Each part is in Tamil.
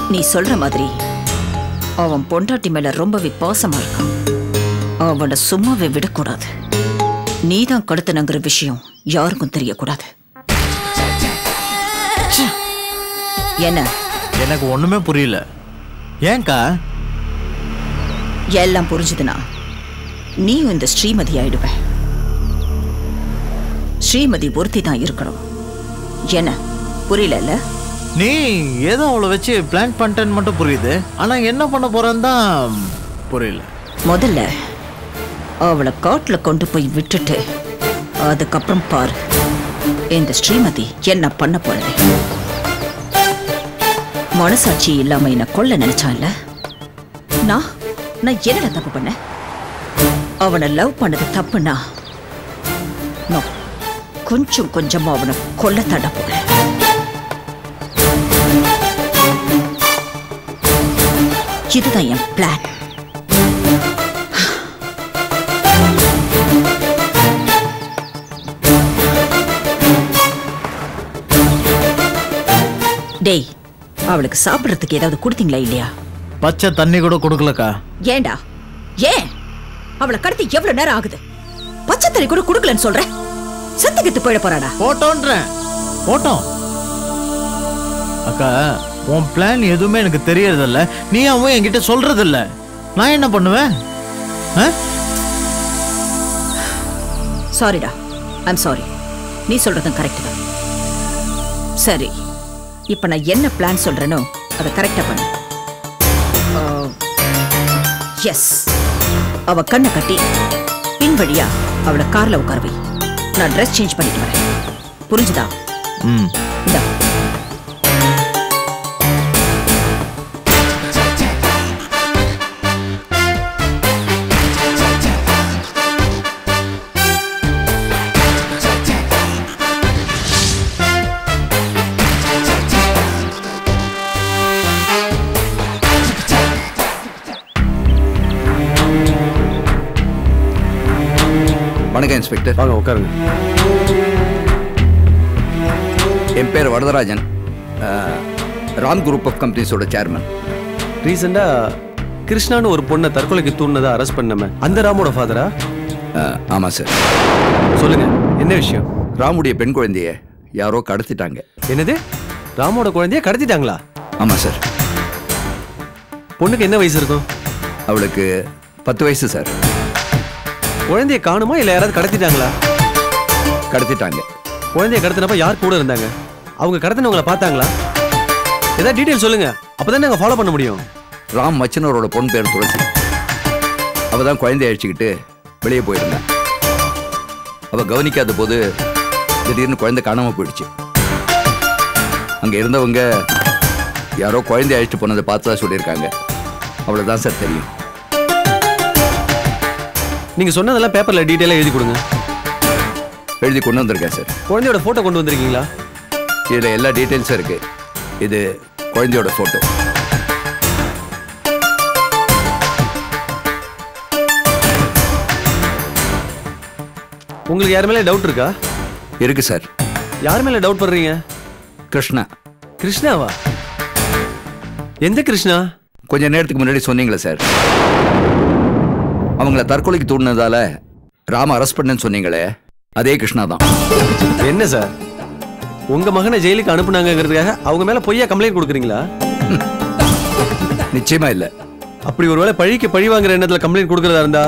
நீ சொல்ற மாதிரி அவன் பொண்டாட்டி மேல ரொம்பவே பாசமா இருக்கான் அவனை சும்மாவே விடக்கூடாது நீதான் கடத்தினங்கிற விஷயம் யாருக்கும் தெரியக்கூடாது ச்சே. என்ன எனக்கு ஒண்ணுமே புரியல ஏன்க்கா எல்லாம் புரிஞ்சுதுன்னா நீயும் இந்த ஸ்ரீமதி ஆயிடுவ ஸ்ரீமதி ஒருத்தி தான் இருக்கணும் என்ன புரியல நீ ஏதோ அவளை வச்சு பிளான் பண்ணிட்டேன்னு மட்டும் புரியுது ஆனா என்ன பண்ண போறேன்னு தான் புரியல முதல்ல அவளை காட்டுல கொண்டு போய் விட்டுட்டு அதுக்கப்புறம் பாரு இந்த ஸ்ரீமதி என்ன பண்ண போறது மனசாட்சி இல்லாம என்ன கொல்ல நினைச்சான்ல நான் நான் என்னடா தப்பு பண்ணேன் அவனை லவ் பண்ணது தப்புனா நான் கொஞ்சம் கொஞ்சமா அவனை கொல்ல தட போறேன் இதுதான் என் பிளான் டேய் அவளுக்கு சாப்பிடுறதுக்கு ஏதாவது கொடுத்தீங்களா இல்லையா பச்சை தண்ணி கூட கொடுக்கலக்கா ஏன்டா ஏன் அவளை கடத்தி எவ்வளவு நேரம் ஆகுது பச்சை தண்ணி கூட கொடுக்கலன்னு சொல்ற செத்துக்கிட்டு போயிட போறாடா போட்டோன்றேன் போட்டோம் அக்கா உன் பிளான் எதுவுமே எனக்கு தெரியறதில்ல நீ அவன் என்கிட்ட சொல்றதில்ல நான் என்ன பண்ணுவேன் ஆ? சாரிடா ஐம் சாரி நீ சொல்றதும் கரெக்ட் தான் சரி இப்ப நான் என்ன பிளான் சொல்றேனோ அதை கரெக்டா பண்ணு எஸ் அவ கண்ணை கட்டி பின் வழியா அவளை கார்ல உட்கார வை நான் ட்ரெஸ் சேஞ்ச் பண்ணிட்டு வரேன் புரிஞ்சுதா ம் இந்தா வணக்கம் இன்ஸ்பெக்டர் வாங்க உட்காருங்க என் பேர் வரதராஜன் அஹ், ராம் குரூப் ஆஃப் கம்பெனிஸோட சேர்மன் ரீசெண்டா கிருஷ்ணான்னு ஒரு பொண்ணை தற்கொலைக்கு தூண்டினதை அரெஸ்ட் பண்ணமே அந்த ராமோட ஃபாதரா ஆமாம் சார் சொல்லுங்க என்ன விஷயம் ராமுடைய பெண் குழந்தைய யாரோ கடத்திட்டாங்க என்னது ராமோட குழந்தைய கடத்திட்டாங்களா ஆமாம் சார் பொண்ணுக்கு என்ன வயசு இருக்கும் அவளுக்கு பத்து வயசு சார் குழந்தைய காணுமா இல்ல யாராவது கடத்திட்டாங்களா கடத்திட்டாங்க குழந்தைய கடத்தினப்ப யார் கூட இருந்தாங்க அவங்க கடத்தினவங்கள பார்த்தாங்களா ஏதாவது டீடைல் சொல்லுங்க அப்பதான் நாங்க ஃபாலோ பண்ண முடியும் ராம் மச்சினரோட பொன் பேர் துளசி அவ தான் குழந்தைய அழிச்சுக்கிட்டு வெளியே போயிருந்தா அவ கவனிக்காத போது திடீர்னு குழந்தை காணாம போயிடுச்சு அங்க இருந்தவங்க யாரோ குழந்தைய அழிச்சிட்டு போனதை பார்த்ததா சொல்லியிருக்காங்க அவ்வளவுதான் சார் தெரியும் நீங்க சொன்னதெல்லாம் பேப்பர்ல டீடைலா எழுதி கொடுங்க எழுதி கொண்டு வந்திருக்கேன் சார் குழந்தையோட போட்டோ கொண்டு வந்திருக்கீங்களா இதுல எல்லா டீட்டெயில்ஸும் இருக்கு இது குழந்தையோட போட்டோ உங்களுக்கு யார் மேல டவுட் இருக்கா இருக்கு சார் யார் மேல டவுட் பண்றீங்க கிருஷ்ணா கிருஷ்ணாவா எந்த கிருஷ்ணா கொஞ்ச நேரத்துக்கு முன்னாடி சொன்னீங்களே சார் அவங்கள தற்கொலைக்கு தூண்டினதால ராம அரெஸ்ட் பண்ணேன்னு சொன்னீங்களே அதே கிருஷ்ணா தான் என்ன சார் உங்க மகனை ஜெயிலுக்கு அனுப்புனாங்கிறதுக்காக அவங்க மேல பொய்யா கம்ப்ளைண்ட் கொடுக்குறீங்களா நிச்சயமா இல்ல அப்படி ஒருவேளை பழிக்கு பழி வாங்குற எண்ணத்துல கம்ப்ளைண்ட் கொடுக்கறதா இருந்தா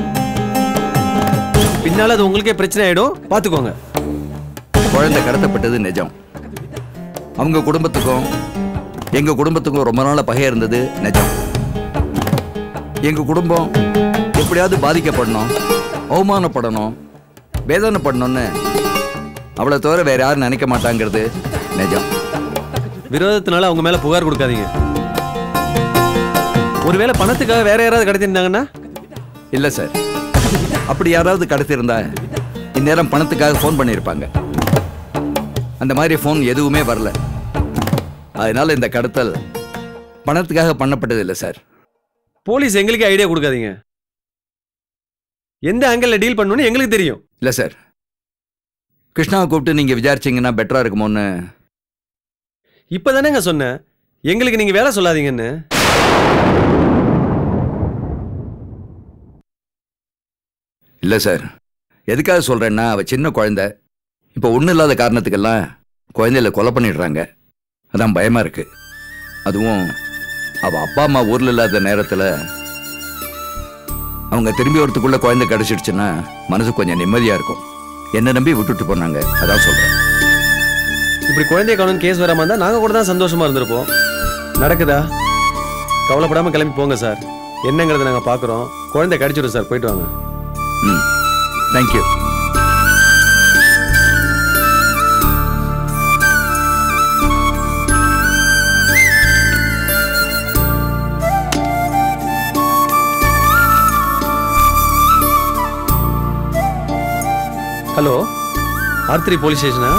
பின்னால அது உங்களுக்கே பிரச்சனை ஆயிடும் பாத்துக்கோங்க குழந்தை கடத்தப்பட்டது நிஜம் அவங்க குடும்பத்துக்கும் எங்க குடும்பத்துக்கும் ரொம்ப நாள பகை இருந்தது நிஜம் எங்க குடும்பம் எப்படியாவது பாதிக்கப்படணும் அவமானப்படணும் வேதனைப்படணும்னு அவளை தவிர வேற யாரும் நினைக்க மாட்டாங்கிறது நிஜம் விரோதத்தினால அவங்க மேல புகார் கொடுக்காதீங்க ஒருவேளை பணத்துக்காக வேற யாராவது கடத்திருந்தாங்கன்னா இல்ல சார் அப்படி யாராவது கடத்திருந்தா இந்நேரம் பணத்துக்காக ஃபோன் பண்ணியிருப்பாங்க அந்த மாதிரி ஃபோன் எதுவுமே வரல அதனால இந்த கடத்தல் பணத்துக்காக பண்ணப்பட்டது இல்லை சார் போலீஸ் எங்களுக்கு ஐடியா கொடுக்காதீங்க எந்த ஆங்கிள் டீல் பண்ணணும்னு எங்களுக்கு தெரியும் இல்லை சார் கிருஷ்ணாவை கூப்பிட்டு நீங்கள் விசாரிச்சீங்கன்னா பெட்டராக இருக்குமோன்னு இப்பதானேங்க சொன்னேன் எங்களுக்கு நீங்க வேலை சொல்லாதீங்கன்னு இல்லை சார் எதுக்காக சொல்கிறேன்னா அவள் சின்ன குழந்தை இப்போ ஒன்றும் இல்லாத காரணத்துக்கெல்லாம் குழந்தையில கொலை பண்ணிடுறாங்க அதான் பயமாக இருக்கு அதுவும் அவள் அப்பா அம்மா ஊரில் இல்லாத நேரத்தில் அவங்க திரும்பி வரத்துக்குள்ள குழந்தை கிடச்சிடுச்சுன்னா மனசு கொஞ்சம் நிம்மதியாக இருக்கும் என்னை நம்பி விட்டுட்டு போனாங்க அதான் சொல்கிறேன் இப்படி குழந்தைய காணும் கேஸ் வராம இருந்தா நாங்க கூட தான் சந்தோஷமா இருந்திருப்போம் நடக்குதா கவலைப்படாம கிளம்பி போங்க சார் என்னங்கிறத நாங்க பாக்குறோம் குழந்தை கடிச்சிடும் சார் போயிட்டு வாங்க ம் thank you hello R three police ஸ்டேஷனா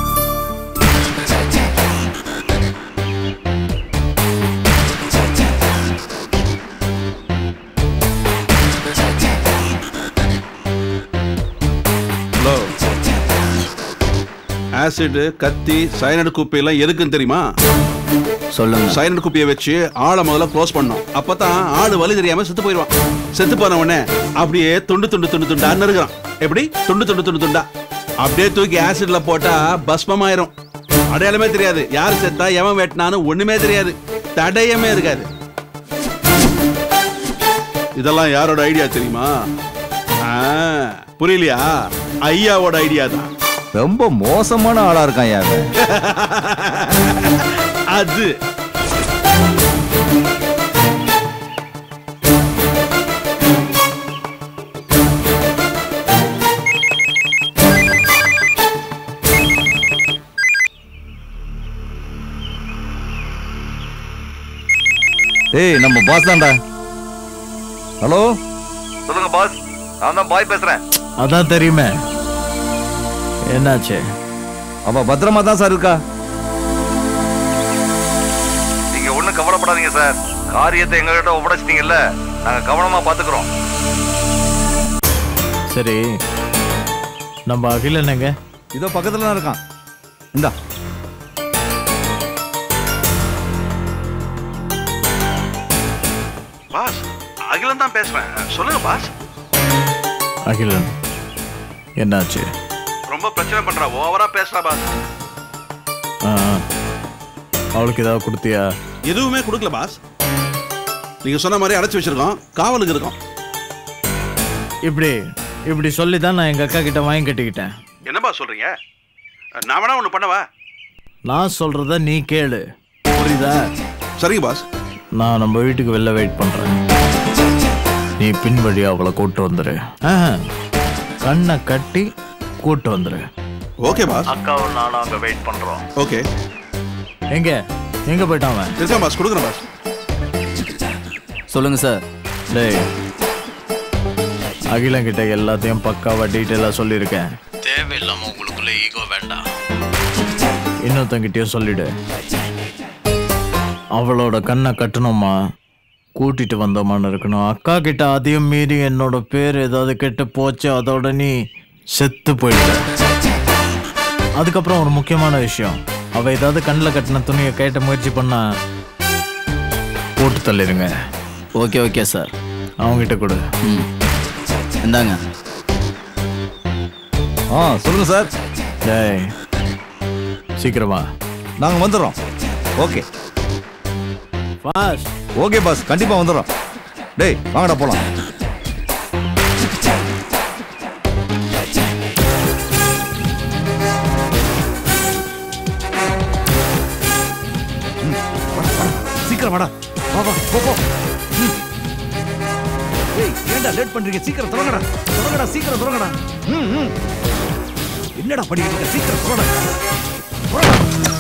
ஹலோ ஆசிட் கத்தி சைனடு குப்பி எல்லாம் எதுக்குன்னு தெரியுமா சொல்லுங்க சைனடு குப்பியை வச்சு ஆளை முதல்ல க்ளோஸ் பண்ணோம் அப்பதான் ஆளு வலி தெரியாம செத்து போயிடுவான் செத்து போன உடனே அப்படியே துண்டு துண்டு துண்டு துண்டா நறுக்கிறான் எப்படி துண்டு துண்டு துண்டு துண்டா அப்படியே தூக்கி ஆசிட்ல போட்டா பஸ்மமாயிரும் அடையாளமே தெரியாது யார் செத்தா எவன் வெட்டினான்னு ஒண்ணுமே தெரியாது தடயமே இருக்காது இதெல்லாம் யாரோட ஐடியா தெரியுமா ஆ, புரியலையா ஐயாவோட ஐடியா தான் ரொம்ப மோசமான ஆளா இருக்கான் யாரு அது ஏய் நம்ம பாஸ் தான்டா ஹலோ சொல்லுங்க பாஸ் நான் தான் பாய் பேசுறேன் அதான் தெரியுமே என்னாச்சு அவ பத்திரமா தான் சார் இருக்கா நீங்க ஒண்ணும் கவலைப்படாதீங்க சார் காரியத்தை எங்ககிட்ட ஒப்படைச்சிட்டீங்கல்ல நாங்க கவனமா பாத்துக்கிறோம் சரி நம்ம அகிலன் எங்க இதோ பக்கத்துல தான் இருக்கான் இந்தா பாஸ் அகிலன் தான் பேசுறேன் சொல்லுங்க பாஸ் அகிலன் என்னாச்சு ரொம்ப பிரச்சனை பண்றா ஓவரா பேசுறா பாஸ் ஆ ஆ. அவளுக்கு ஏதாவது கொடுத்தியா எதுவுமே கொடுக்கல பாஸ் நீங்க சொன்ன மாதிரி அடைச்சு வச்சிருக்கோம் காவலுக்கு இருக்கோம் இப்படி இப்படி சொல்லி தான் நான் எங்கள் அக்கா கிட்ட வாங்கி கட்டிக்கிட்டேன் என்னப்பா சொல்றீங்க நான் வேணா ஒண்ணு பண்ணவா நான் சொல்கிறத நீ கேளு புரியுதா சரிங்க பாஸ் நான் நம்ம வீட்டுக்கு வெளில வெயிட் பண்ணுறேன் நீ பின் வழி அவளை கூட்டு வந்துரு ஆஹா. கண்ணை கட்டி கூட்டு வந்துரு ஓகே பாஸ் அக்காவும் நானும் அங்கே வெயிட் பண்ணுறோம் ஓகே எங்க எங்க போயிட்டான் அவன் இருக்கேன் பாஸ் கொடுக்குறேன் பாஸ் சொல்லுங்க சார் டேய் அகிலன் கிட்ட எல்லாத்தையும் பக்காவா டீட்டெயிலாக சொல்லியிருக்கேன் தேவையில்லாம உங்களுக்குள்ள ஈகோ வேண்டாம் இன்னொருத்தங்கிட்டயும் சொல்லிடு அவளோட கண்ணை கட்டணுமா கூட்டிட்டு வந்தோமான்னு இருக்கணும் அக்கா கிட்ட அதையும் மீறி என்னோட பேர் ஏதாவது கெட்டு போச்சு அதோட நீ செத்து போயிடுவ அதுக்கப்புறம் ஒரு முக்கியமான விஷயம் அவ ஏதாவது கண்ணில் கட்டின துணியை கேட்ட முயற்சி பண்ணா போட்டு தள்ளிடுங்க ஓகே ஓகே சார் அவங்ககிட்ட கொடு ம் இந்தாங்க ஆ சொல்லுங்க சார் டேய் சீக்கிரமா நாங்க வந்துடுறோம் ஓகே ஃபாஸ்ட் ஓகே பாஸ் கண்டிப்பா வந்துடுறோம் டேய் வாங்கடா போலாம் ம், வாடா, வாடா. சீக்கிரம் வாடா வா வா போ போ ம். ஏய் ஏன்டா லேட் பண்றீங்க சீக்கிரம் தொடங்கடா தொடங்கடா சீக்கிரம் தொடங்கடா ம் ம் என்னடா பண்ணிக்கிட்டு இருக்க சீக்கிரம் தொடங்கடா தொடங்கடா.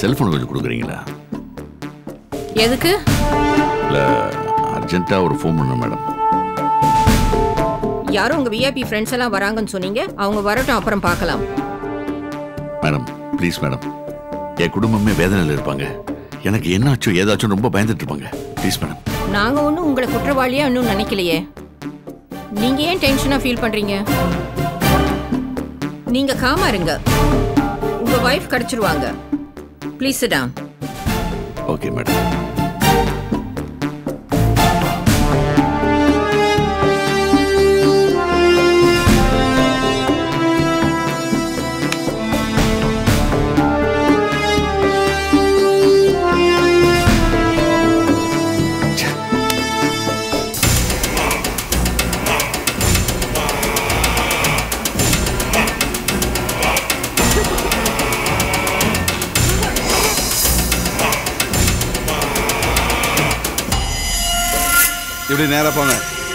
செல்போன் கொஞ்சம் கொடுக்குறீங்களா எதுக்கு இல்லை அர்ஜென்ட்டாக ஒரு ஃபோன் பண்ண மேடம் யாரும் உங்க விஐபி ஃப்ரெண்ட்ஸ் எல்லாம் வராங்கன்னு சொன்னீங்க அவங்க வரட்டும் அப்புறம் பார்க்கலாம் மேடம் ப்ளீஸ் மேடம் என் குடும்பமே வேதனையில் இருப்பாங்க எனக்கு என்னாச்சோ ஏதாச்சும் ரொம்ப பயந்துட்டு இருப்பாங்க ப்ளீஸ் மேடம் நாங்க ஒன்றும் உங்களை குற்றவாளியா இன்னும் நினைக்கலையே நீங்க ஏன் டென்ஷனா ஃபீல் பண்றீங்க நீங்க காமா இருங்க உங்க வைஃப் கிடைச்சிருவாங்க ப்ளீஸ் டவுன் ஓகே மேடம் இப்படி நேராக போங்க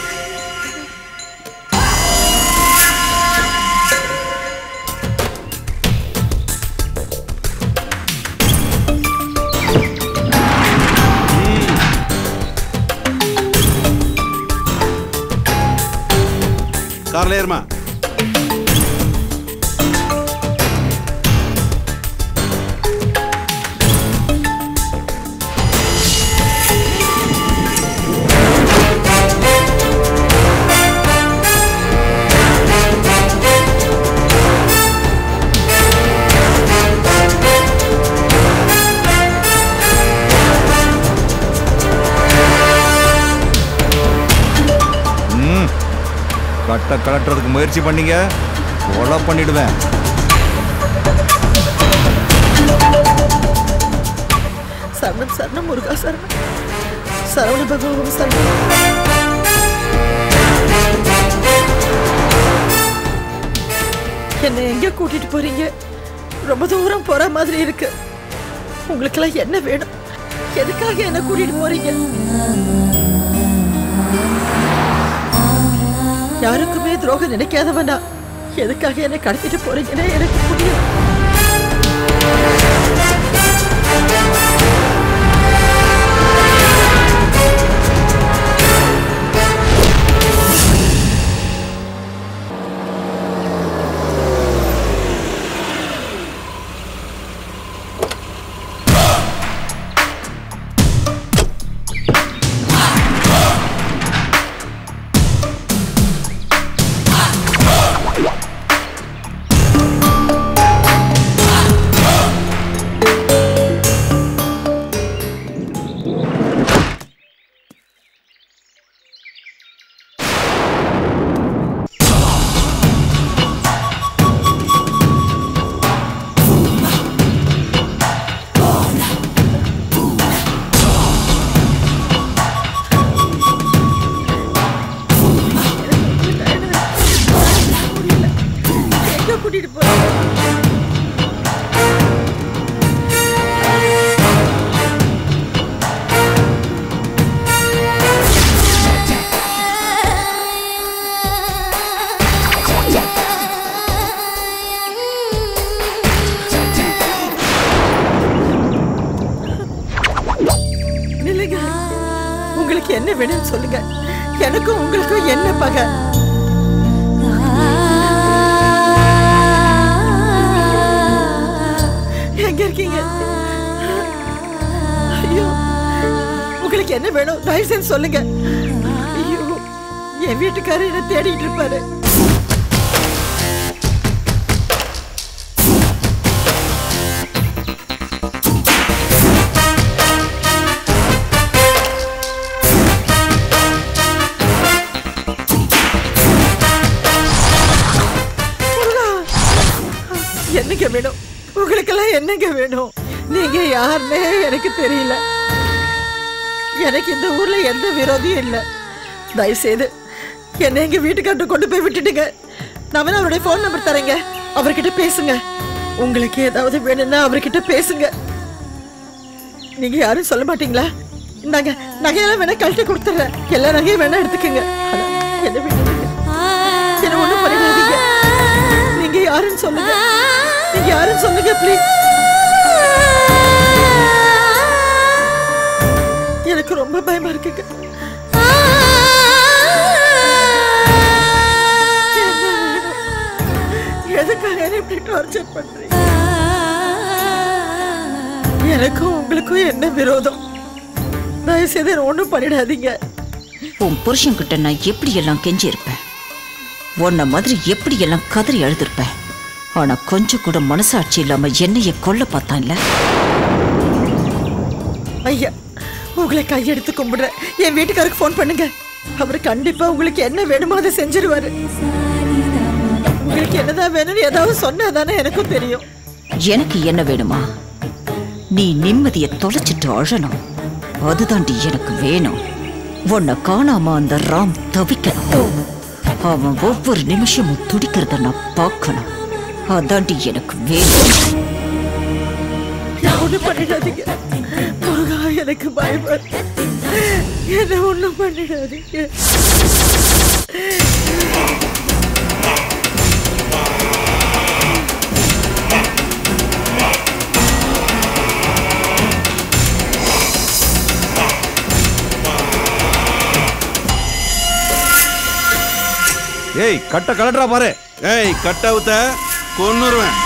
கார்ல ஏறுமா கட்டை கலட்டுறதுக்கு முயற்சி பண்ணீங்க கொலை பண்ணிடுவேன் சரணம் சரணம் முருகா சரணம் சரவண பகவான் சரணம் என்னை எங்க கூட்டிட்டு போறீங்க ரொம்ப தூரம் போற மாதிரி இருக்கு உங்களுக்கெல்லாம் என்ன வேணும் எதுக்காக என்ன கூட்டிட்டு போறீங்க யாருக்குமே துரோகம் நினைக்காதவனா எதுக்காக என்ன கடத்திட்டு போறீங்கன்னு எனக்கு புரியும் எங்க கூட்டிட்டு போறீங்க நில்லுங்க உங்களுக்கு என்ன வேணும்னு சொல்லுங்க எனக்கும் உங்களுக்கும் என்ன பகை எங்க இருக்கீங்க ஐயோ உங்களுக்கு என்ன வேணும் தயவு செஞ்சு சொல்லுங்க ஐயோ என் வீட்டுக்காரர் என்ன தேடிட்டு இருப்பாரு முருகா, என்னங்க வேணும் உங்களுக்கெல்லாம் என்னங்க வேணும் நீங்க யாருன்னே எனக்கு தெரியல எனக்கு இந்த ஊர்ல எந்த விரோதியும் இல்லை தயவு செய்து என்னை எங்க வீட்டுக்கார்ட்ட கொண்டு போய் விட்டுட்டுங்க நான் வேணா அவருடைய ஃபோன் நம்பர் தரேங்க அவர்கிட்ட பேசுங்க உங்களுக்கு ஏதாவது வேணும்னா அவர்கிட்ட பேசுங்க நீங்க யாரும் சொல்ல மாட்டீங்களா இந்தாங்க நகையெல்லாம் வேணா கழட்டி கொடுத்துறேன் எல்லா நகையும் வேணா எடுத்துக்கோங்க ஆனா, என்ன விட்டுடுங்க என்ன ஒண்ணும் பண்ணிடாதீங்க நீங்க யாருன்னு சொல்லுங்க நீங்க யாருன்னு சொல்லுங்க ப்ளீஸ் ரொம்ப பயமா இருக்குங்க என்ன வேணும்? எதுக்காக என்னை இப்படி டார்ச்சர் பண்றீங்க எனக்கும் உங்களுக்கும் என்ன விரோதம் தயவு செய்து என்ன ஒண்ணும் பண்ணிடாதீங்க உன் புருஷன்கிட்ட நான் எப்படி எல்லாம் கெஞ்சி இருப்பேன் உன்ன மாதிரி எப்படி எல்லாம் கதறி அழுதுருப்பேன் ஆனா கொஞ்சம் கூட மனசாட்சி இல்லாம என்னைய கொல்ல பார்த்தான்ல ஐயா உங்களை கையெடுத்து கும்பிடுறேன் என் வீட்டுக்காருக்கு ஃபோன் பண்ணுங்க அவர் கண்டிப்பா உங்களுக்கு என்ன வேணுமோ அதை செஞ்சிருவாரு உங்களுக்கு என்னதான் வேணும்னு ஏதாவது சொன்னா தானே எனக்கும் தெரியும் எனக்கு என்ன வேணுமா நீ நிம்மதியை தொலைச்சிட்டு அழணும் அதுதாண்டி எனக்கு வேணும் உன்னை காணாம அந்த ராம் தவிக்கணும் அவன் ஒவ்வொரு நிமிஷமும் துடிக்கிறத நான் பார்க்கணும் அதாண்டி எனக்கு வேணும் ஒண்ணு பண்ணிடாதீங்க முருகா எனக்கு பயமா இருக்கு. என்ன ஒண்ணும் பண்ணிடாதீங்க ஏய் கட்ட கலட்டுறா பாரு ஏய் கட்டாவுத்த கொன்னுருவேன்